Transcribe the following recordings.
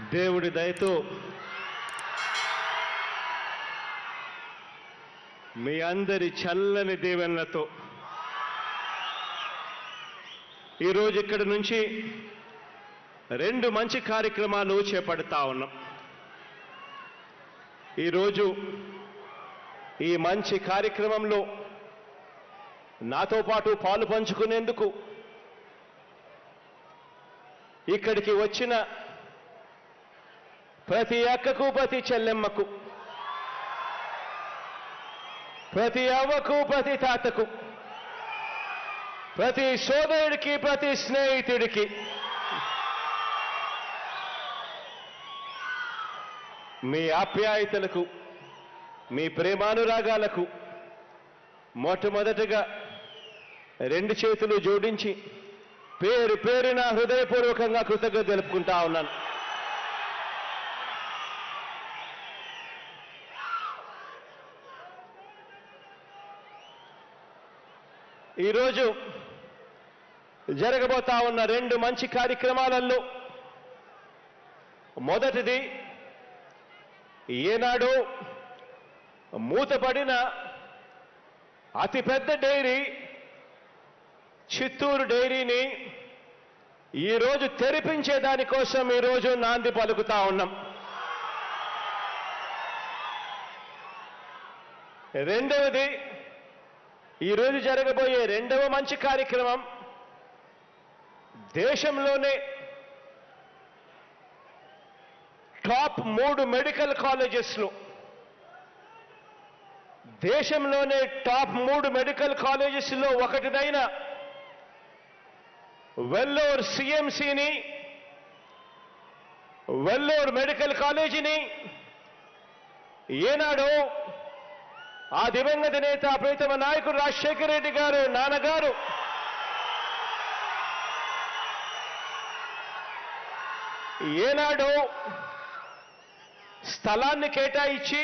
దేవుడి దయతో మీ అందరి చల్లని దీవెనలతో ఈరోజు ఇక్కడి నుంచి రెండు మంచి కార్యక్రమాలు చేపడతా ఉన్నాం ఈరోజు ఈ మంచి కార్యక్రమంలో నాతో పాటు పాలు పంచుకునేందుకు ఇక్కడికి వచ్చిన ప్రతి అక్కకు ప్రతి చెల్లెమ్మకు ప్రతి అవ్వకు ప్రతి తాతకు ప్రతి సోదరుడికి ప్రతి స్నేహితుడికి మీ ఆప్యాయతలకు మీ ప్రేమానురాగాలకు మొట్టమొదటగా రెండు చేతులు జోడించి పేరు పేరున హృదయపూర్వకంగా కృతజ్ఞత తెలుపుకుంటా ఉన్నాను ఈరోజు జరగబోతా ఉన్న రెండు మంచి కార్యక్రమాలలో మొదటిది ఏనాడు మూతపడిన అతిపెద్ద డైరీ చిత్తూరు డైరీని ఈరోజు తెరిపించే దానికోసం ఈరోజు నాంది పలుకుతా ఉన్నాం రెండవది ఈరోజు జరగబోయే రెండవ మంచి కార్యక్రమం దేశంలోనే టాప్ మూడు మెడికల్ కాలేజెస్లో దేశంలోనే టాప్ మూడు మెడికల్ కాలేజెస్లో ఒకటిదైన వెల్లోర్ సిఎంసిని వెల్లోర్ మెడికల్ కాలేజీని ఏనాడో ఆ దివంగత నేత ప్రీతమ నాయకుడు రాజశేఖర రెడ్డి గారు నాన్నగారు ఏనాడో స్థలాన్ని కేటాయించి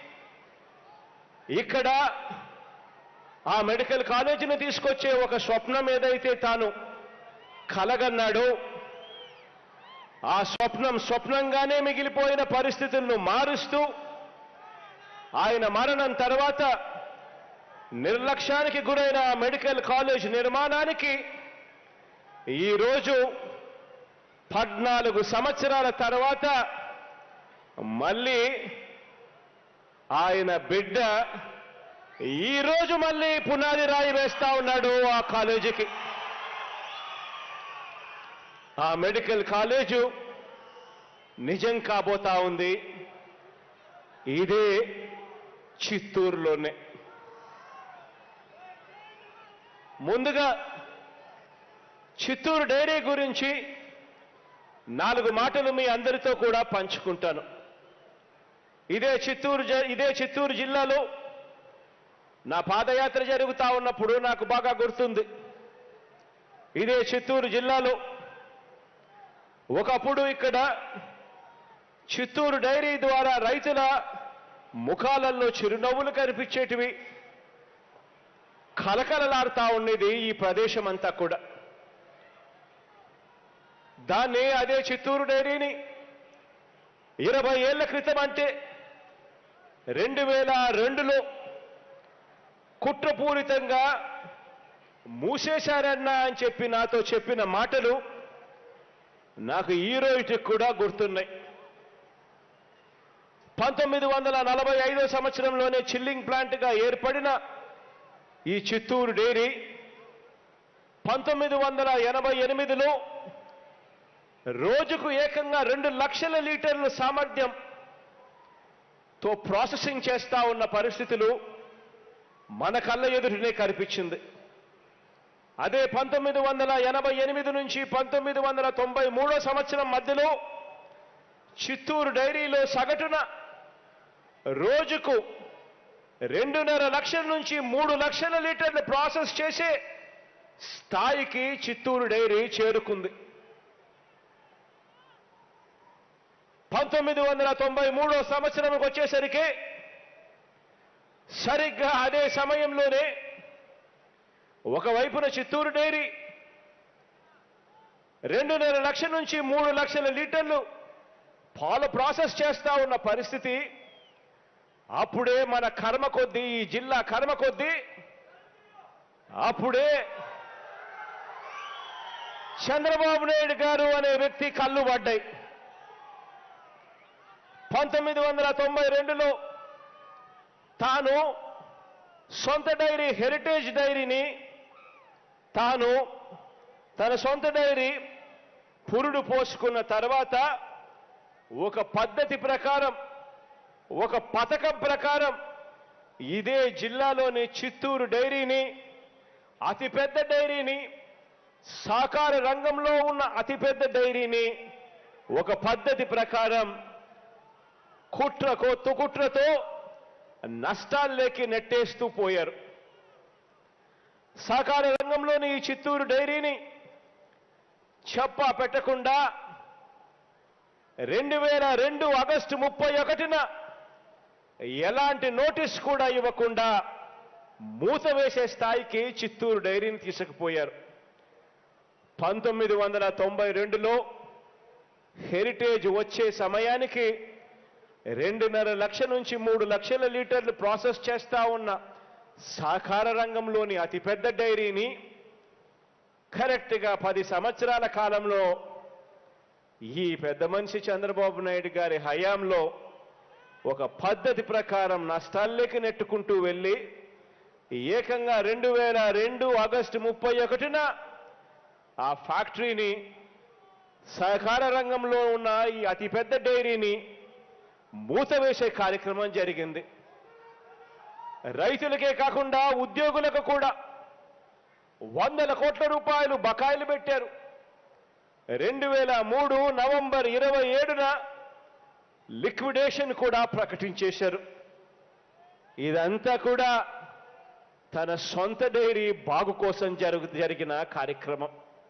ఇక్కడ ఆ మెడికల్ కాలేజీని తీసుకొచ్చే ఒక స్వప్నం ఏదైతే తాను కలగన్నాడో ఆ స్వప్నం స్వప్నంగానే మిగిలిపోయిన పరిస్థితులను మారుస్తూ ఆయన మరణం తర్వాత నిర్లక్ష్యానికి గురైన ఆ మెడికల్ కాలేజ్ నిర్మాణానికి ఈరోజు పద్నాలుగు సంవత్సరాల తర్వాత మళ్ళీ ఆయన బిడ్డ ఈరోజు మళ్ళీ పునాది రాయి వేస్తా ఉన్నాడు ఆ కాలేజీకి ఆ మెడికల్ కాలేజు నిజం కాబోతా ఉంది ఇదే చిత్తూరులోనే ముందుగా చిత్తూరు డైరీ గురించి నాలుగు మాటలు మీ అందరితో కూడా పంచుకుంటాను ఇదే చిత్తూరు జ- ఇదే చిత్తూరు జిల్లాలో నా పాదయాత్ర జరుగుతా ఉన్నప్పుడు నాకు బాగా గుర్తుంది ఇదే చిత్తూరు జిల్లాలో ఒకప్పుడు ఇక్కడ చిత్తూరు డైరీ ద్వారా రైతుల ముఖాలలో చిరునవ్వులు కనిపించేటివి కలకలలాడుతా ఉండేది ఈ ప్రదేశం అంతా కూడా దాన్ని అదే చిత్తూరు డైరీని ఇరవై ఏళ్ల క్రితం అంటే రెండు వేల రెండులో కుట్రపూరితంగా మూసేశారన్నా అని చెప్పి నాతో చెప్పిన మాటలు నాకు ఈ రోజుకి కూడా గుర్తున్నాయి పంతొమ్మిది వందల నలభై ఐదో సంవత్సరంలోనే చిల్లింగ్ ప్లాంట్గా ఏర్పడిన ఈ చిత్తూరు డైరీ పంతొమ్మిది వందల ఎనభై ఎనిమిదిలో రోజుకు ఏకంగా రెండు లక్షల లీటర్ల సామర్థ్యం తో ప్రాసెసింగ్ చేస్తా ఉన్న పరిస్థితులు మన కళ్ళ ఎదుటనే కనిపించింది అదే పంతొమ్మిది వందల ఎనభై ఎనిమిది నుంచి పంతొమ్మిది వందల తొంభై మూడో సంవత్సరం మధ్యలో చిత్తూరు డైరీలో సగటున రోజుకు రెండున్నర లక్షల నుంచి మూడు లక్షల లీటర్లు ప్రాసెస్ చేసే స్థాయికి చిత్తూరు డైరీ చేరుకుంది పంతొమ్మిది వందల తొంభై మూడో సంవత్సరంకి వచ్చేసరికి సరిగ్గా అదే సమయంలోనే ఒకవైపున చిత్తూరు డైరీ రెండున్నర లక్షల నుంచి మూడు లక్షల లీటర్లు పాలు ప్రాసెస్ చేస్తా ఉన్న పరిస్థితి అప్పుడే మన కర్మ కొద్దీ ఈ జిల్లా కర్మ కొద్దీ అప్పుడే చంద్రబాబు నాయుడు గారు అనే వ్యక్తి కళ్ళు పడ్డాయి పంతొమ్మిది వందల తొంభై రెండులో తాను సొంత డైరీ హెరిటేజ్ డైరీని తాను తన సొంత డైరీ పురుడు పోసుకున్న తర్వాత ఒక పద్ధతి ప్రకారం ఒక పథకం ప్రకారం ఇదే జిల్లాలోని చిత్తూరు డైరీని అతిపెద్ద డైరీని సాకార రంగంలో ఉన్న అతిపెద్ద డైరీని ఒక పద్ధతి ప్రకారం కుట్రకో తుకుట్రతో నష్టాల్లోకి నెట్టేస్తూ పోయారు సహకార రంగంలోని ఈ చిత్తూరు డైరీని చెప్పా పెట్టకుండా రెండు వేల రెండు ఆగస్టు ముప్పై ఒకటిన ఎలాంటి నోటీస్ కూడా ఇవ్వకుండా మూత వేసే స్థాయికి చిత్తూరు డైరీని తీసుకుపోయారు పంతొమ్మిది వందల తొంభై రెండులో హెరిటేజ్ వచ్చే సమయానికి రెండున్నర లక్ష నుంచి మూడు లక్షల లీటర్లు ప్రాసెస్ చేస్తా ఉన్న సహకార రంగంలోని అతిపెద్ద డైరీని కరెక్ట్గా పది సంవత్సరాల కాలంలో ఈ పెద్ద మనిషి చంద్రబాబు నాయుడు గారి హయాంలో ఒక పద్ధతి ప్రకారం నష్టాల్లోకి నెట్టుకుంటూ వెళ్ళి ఏకంగా రెండు వేల రెండు ఆగస్టు ముప్పై ఒకటిన ఆ ఫ్యాక్టరీని సహకార రంగంలో ఉన్న ఈ అతిపెద్ద డైరీని మూత వేసే కార్యక్రమం జరిగింది రైతులకే కాకుండా ఉద్యోగులకు కూడా వందల కోట్ల రూపాయలు బకాయిలు పెట్టారు రెండు వేల మూడు నవంబర్ ఇరవై ఏడున లిక్విడేషన్ కూడా ప్రకటించేశారు ఇదంతా కూడా తన సొంత డైరీ బాగు కోసం జరుగు జరిగిన కార్యక్రమం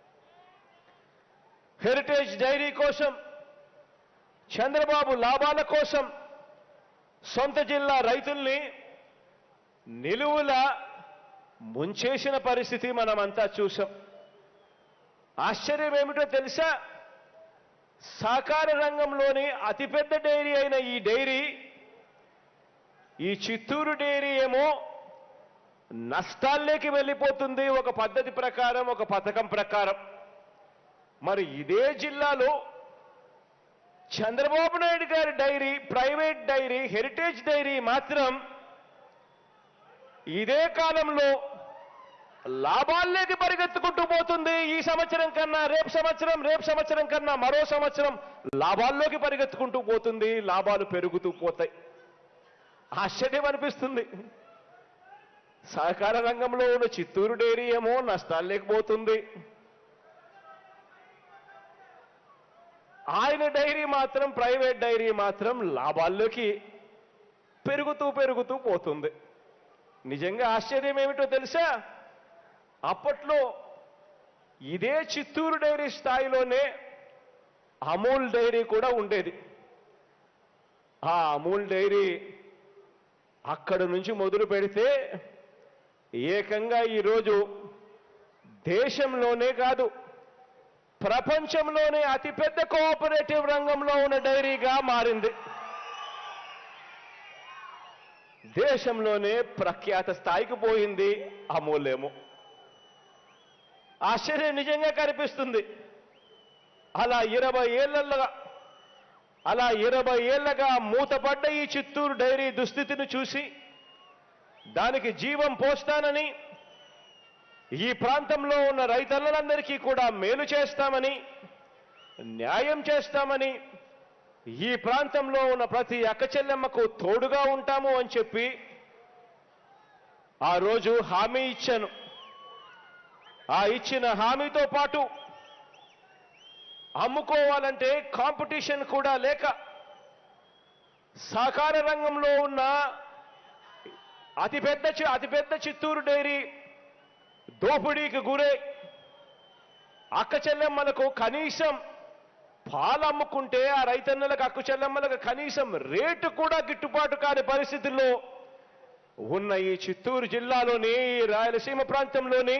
హెరిటేజ్ డైరీ కోసం చంద్రబాబు లాభాల కోసం సొంత జిల్లా రైతుల్ని నిలువుల ముంచేసిన పరిస్థితి మనమంతా చూసాం ఆశ్చర్యం ఏమిటో తెలుసా సహకార రంగంలోని అతిపెద్ద డైరీ అయిన ఈ డైరీ ఈ చిత్తూరు డైరీ ఏమో నష్టాల్లోకి వెళ్ళిపోతుంది ఒక పద్ధతి ప్రకారం ఒక పథకం ప్రకారం మరి ఇదే జిల్లాలో చంద్రబాబు నాయుడు గారి dairy private dairy heritage dairy మాత్రం ఇదే కాలంలో లాభాల్లోకి పరిగెత్తుకుంటూ పోతుంది ఈ సంవత్సరం కన్నా రేపు సంవత్సరం రేపు సంవత్సరం కన్నా మరో సంవత్సరం లాభాల్లోకి పరిగెత్తుకుంటూ పోతుంది లాభాలు పెరుగుతూ పోతాయి ఆశ్చర్యం అనిపిస్తుంది సహకార రంగంలో ఉన్న చిత్తూరు డైరీ ఏమో నష్టాలు లేకపోతుంది ఆయన డైరీ మాత్రం ప్రైవేట్ డైరీ మాత్రం లాభాల్లోకి పెరుగుతూ పెరుగుతూ పోతుంది నిజంగా ఆశ్చర్యం ఏమిటో తెలుసా అప్పట్లో ఇదే చిత్తూరు డైరీ స్థాయిలోనే అమూల్ డైరీ కూడా ఉండేది ఆ అమూల్ డైరీ అక్కడ నుంచి మొదలు పెడితే ఏకంగా ఈరోజు దేశంలోనే కాదు ప్రపంచంలోనే అతిపెద్ద కోఆపరేటివ్ రంగంలో ఉన్న డైరీగా మారింది దేశంలోనే ప్రఖ్యాత స్థాయికి పోయింది అమూల్యము ఆశ్చర్యం నిజంగా కనిపిస్తుంది అలా ఇరవై ఏళ్ళగా అలా ఇరవై ఏళ్ళగా మూతపడ్డ ఈ చిత్తూరు డైరీ దుస్థితిని చూసి దానికి జీవం పోస్తానని ఈ ప్రాంతంలో ఉన్న రైతన్నలందరికీ కూడా మేలు చేస్తామని న్యాయం చేస్తామని ఈ ప్రాంతంలో ఉన్న ప్రతి అక్కచెల్లెమ్మకు తోడుగా ఉంటాము అని చెప్పి ఆ రోజు హామీ ఇచ్చాను ఆ ఇచ్చిన హామీతో పాటు అమ్ముకోవాలంటే కాంపిటీషన్ కూడా లేక సహకార రంగంలో ఉన్న అతిపెద్ద చి- అతిపెద్ద చిత్తూరు డైరీ దోపిడీకి గురై అక్క చెల్లెమ్మలకు కనీసం పాలు అమ్ముకుంటే ఆ రైతన్నలకు అక్క చెల్లెమ్మలకు కనీసం రేటు కూడా గిట్టుబాటు కాని పరిస్థితుల్లో ఉన్న ఈ చిత్తూరు జిల్లాలోని ఈ రాయలసీమ ప్రాంతంలోని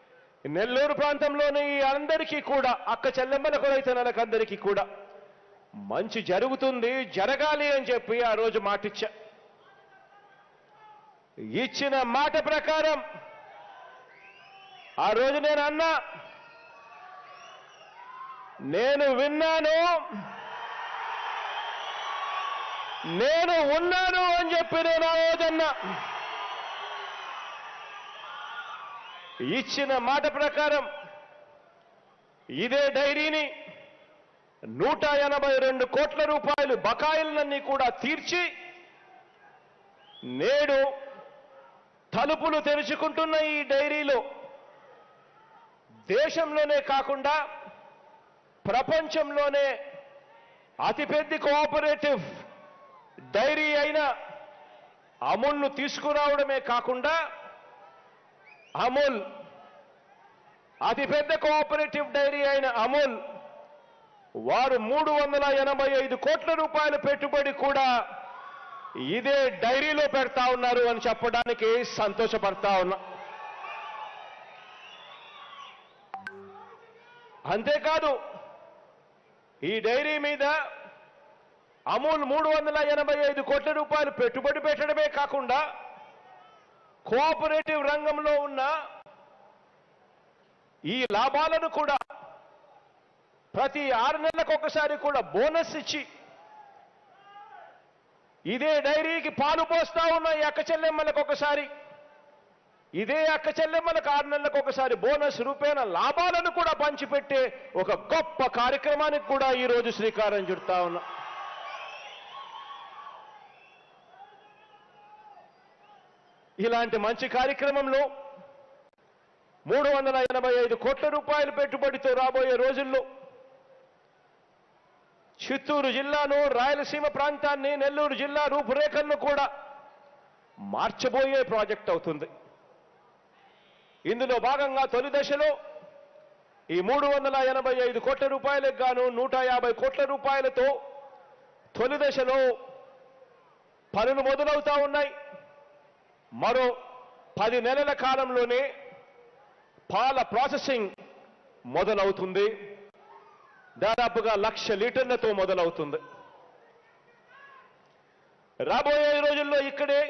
నెల్లూరు ప్రాంతంలోని ఈ అందరికీ కూడా అక్క చెల్లెమ్మలకు రైతన్నలకు అందరికీ కూడా మంచి జరుగుతుంది జరగాలి అని చెప్పి ఆ రోజు మాటిచ్చా ఇచ్చిన మాట ప్రకారం ఆ రోజు నేను అన్నా నేను విన్నాను నేను ఉన్నాను అని చెప్పి నేను ఆ రోజన్నా ఇచ్చిన మాట ప్రకారం ఇదే డైరీని నూట ఎనభై రెండు కోట్ల రూపాయలు బకాయిలన్నీ కూడా తీర్చి నేడు తలుపులు తెరుచుకుంటున్న ఈ డైరీలో దేశంలోనే కాకుండా ప్రపంచంలోనే అతిపెద్ద కోఆపరేటివ్ డైరీ అయిన అమూల్ను తీసుకురావడమే కాకుండా అమూల్ అతిపెద్ద కోఆపరేటివ్ డైరీ అయిన అమూల్ వారు మూడు వందల ఎనభై ఐదు కోట్ల రూపాయల పెట్టుబడి కూడా ఇదే డైరీలో పెడతా ఉన్నారు అని చెప్పడానికి సంతోషపడతా ఉన్నా అంతేకాదు ఈ డైరీ మీద అమూల్ మూడు వందల ఎనభై ఐదు కోట్ల రూపాయలు పెట్టుబడి పెట్టడమే కాకుండా కోఆపరేటివ్ రంగంలో ఉన్న ఈ లాభాలను కూడా ప్రతి ఆరు నెలలకు ఒకసారి కూడా బోనస్ ఇచ్చి ఇదే డైరీకి పాలు పోస్తా ఉన్న ఈ అక్క చెల్లెమ్మలకు ఒకసారి ఇదే అక్క చెల్లెమ్మలకు ఆరు నెలలకు ఒకసారి బోనస్ రూపేణ లాభాలను కూడా పంచిపెట్టే ఒక గొప్ప కార్యక్రమానికి కూడా ఈ రోజు శ్రీకారం చుడతా ఉన్నా ఇలాంటి మంచి కార్యక్రమంలో మూడు వందల ఎనభై ఐదు కోట్ల రూపాయల పెట్టుబడితో రాబోయే రోజుల్లో చిత్తూరు జిల్లాను రాయలసీమ ప్రాంతాన్ని నెల్లూరు జిల్లా రూపురేఖలను కూడా మార్చబోయే ప్రాజెక్ట్ అవుతుంది ఇందులో భాగంగా తొలి దశలో ఈ మూడు వందల ఎనభై ఐదు కోట్ల రూపాయలకు గాను నూట యాభై కోట్ల రూపాయలతో తొలి దశలో పనులు మొదలవుతా ఉన్నాయి మరో పది నెలల కాలంలోనే పాల ప్రాసెసింగ్ మొదలవుతుంది దాదాపుగా లక్ష లీటర్లతో మొదలవుతుంది రాబోయే రోజుల్లో ఇక్కడే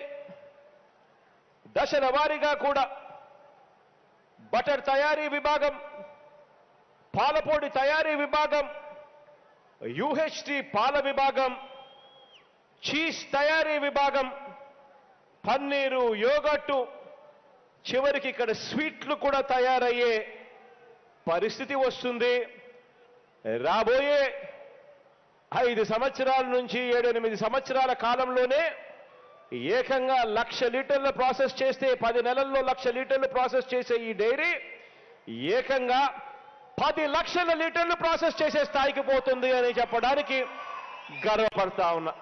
దశల వారీగా కూడా బటర్ తయారీ విభాగం పాలపొడి తయారీ విభాగం యుహెచ్టి పాల విభాగం చీజ్ తయారీ విభాగం పన్నీరు యోగట్టు చివరికి ఇక్కడ స్వీట్లు కూడా తయారయ్యే పరిస్థితి వస్తుంది రాబోయే ఐదు సంవత్సరాల నుంచి ఏడెనిమిది సంవత్సరాల కాలంలోనే ఏకంగా లక్ష లీటర్ల ప్రాసెస్ చేస్తే పది నెలల్లో లక్ష లీటర్లు ప్రాసెస్ చేసే ఈ డైరీ ఏకంగా పది లక్షల లీటర్లు ప్రాసెస్ చేసే స్థాయికి పోతుంది అని చెప్పడానికి గర్వపడతా ఉన్నా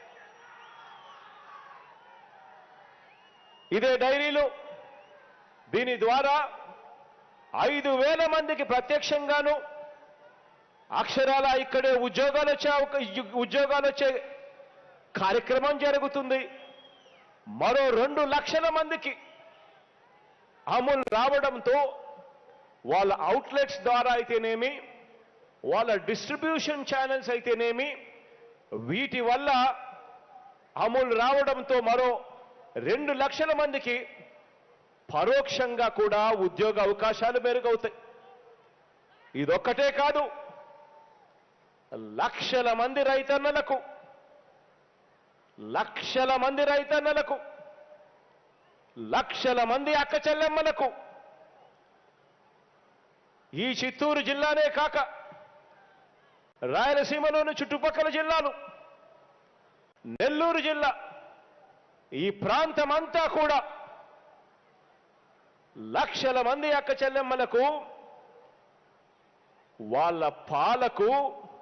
ఇదే డైరీలో దీని ద్వారా ఐదు వేల మందికి ప్రత్యక్షంగాను అక్షరాల ఇక్కడే ఉద్యోగాలు వచ్చే అవక- ఉద్యోగాలు వచ్చే కార్యక్రమం జరుగుతుంది మరో రెండు లక్షల మందికి అమలు రావడంతో వాళ్ళ అవుట్లెట్స్ ద్వారా అయితేనేమి వాళ్ళ డిస్ట్రిబ్యూషన్ ఛానల్స్ అయితేనేమి వీటి వల్ల అమలు రావడంతో మరో రెండు లక్షల మందికి పరోక్షంగా కూడా ఉద్యోగ అవకాశాలు మెరుగవుతాయి ఇదొక్కటే కాదు లక్షల మంది రైతన్నలకు లక్షల మంది రైతన్నలకు లక్షల మంది అక్క చెల్లెమ్మలకు ఈ చిత్తూరు జిల్లానే కాక రాయలసీమలోని చుట్టుపక్కల జిల్లాలు నెల్లూరు జిల్లా ఈ ప్రాంతమంతా కూడా లక్షల మంది అక్క చెల్లెమ్మలకు వాళ్ళ పాలకు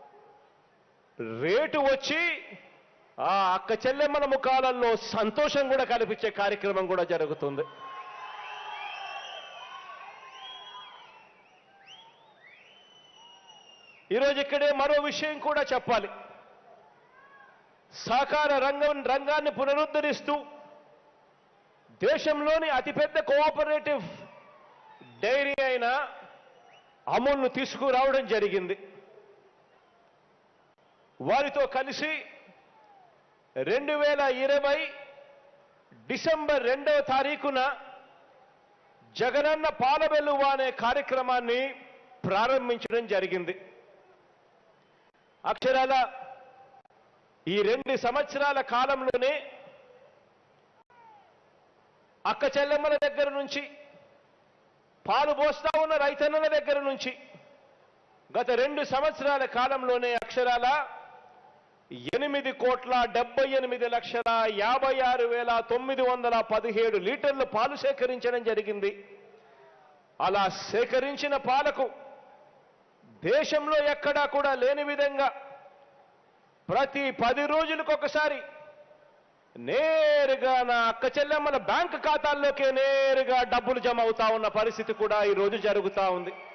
రేటు వచ్చి ఆ అక్క చెల్లెమ్మల ముఖాలలో సంతోషం కూడా కల్పించే కార్యక్రమం కూడా జరుగుతుంది ఈరోజు ఇక్కడే మరో విషయం కూడా చెప్పాలి సహకార రంగం రంగాన్ని పునరుద్ధరిస్తూ దేశంలోని అతిపెద్ద కోఆపరేటివ్ డైరీ అయిన అమూల్ను తీసుకురావడం జరిగింది వారితో కలిసి రెండు వేల ఇరవై డిసెంబర్ రెండవ తారీఖున జగనన్న పాలవెల్లువ అనే కార్యక్రమాన్ని ప్రారంభించడం జరిగింది అక్షరాల ఈ రెండు సంవత్సరాల కాలంలోనే అక్క చెల్లెమ్మల దగ్గర నుంచి పాలు పోస్తా ఉన్న రైతన్నల దగ్గర నుంచి గత రెండు సంవత్సరాల కాలంలోనే అక్షరాల ఎనిమిది కోట్ల డెబ్బై ఎనిమిది లక్షల యాభై ఆరు వేల తొమ్మిది వందల పదిహేడు లీటర్లు పాలు సేకరించడం జరిగింది అలా సేకరించిన పాలకు దేశంలో ఎక్కడా కూడా లేని విధంగా ప్రతి పది రోజులకు ఒకసారి నేరుగా నా అక్క చెల్లెమ్మల బ్యాంక్ ఖాతాల్లోకే నేరుగా డబ్బులు జమ అవుతా ఉన్న పరిస్థితి కూడా ఈ రోజు జరుగుతా ఉంది